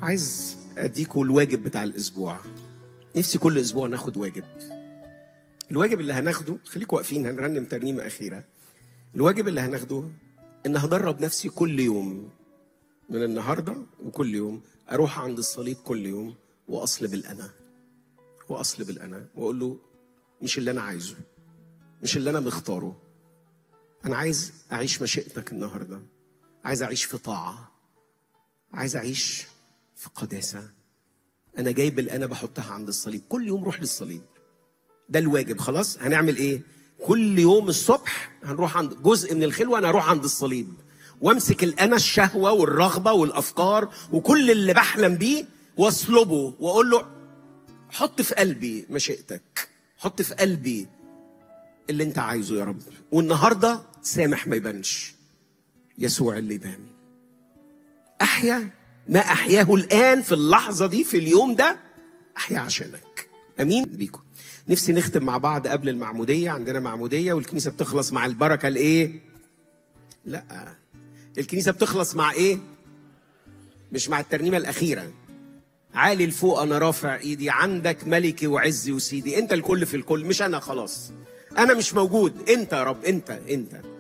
عايز اديكوا الواجب بتاع الاسبوع نفسي كل اسبوع ناخد واجب الواجب اللي هناخده خليكوا واقفين هنرنم ترنيمه اخيره الواجب اللي هناخده ان هدرب نفسي كل يوم من النهارده وكل يوم اروح عند الصليب كل يوم واصلب الانا واصلب الانا واقول له مش اللي انا عايزه مش اللي انا مختاره انا عايز اعيش مشيئتك النهارده عايز اعيش في طاعه عايز اعيش في قداسه انا جايب الانا بحطها عند الصليب كل يوم روح للصليب ده الواجب خلاص هنعمل ايه كل يوم الصبح هنروح عند جزء من الخلوه انا اروح عند الصليب وامسك الانا الشهوه والرغبه والافكار وكل اللي بحلم بيه واصلبه واقول له حط في قلبي مشيئتك حط في قلبي اللي انت عايزه يا رب والنهارده سامح ما يبانش يسوع اللي يبان احيا ما احياه الان في اللحظه دي في اليوم ده احيا عشانك امين بيكم نفسي نختم مع بعض قبل المعموديه عندنا معموديه والكنيسه بتخلص مع البركه الايه لا الكنيسه بتخلص مع ايه مش مع الترنيمه الاخيره عالي لفوق انا رافع ايدي عندك ملكي وعزي وسيدي انت الكل في الكل مش انا خلاص انا مش موجود انت يا رب انت انت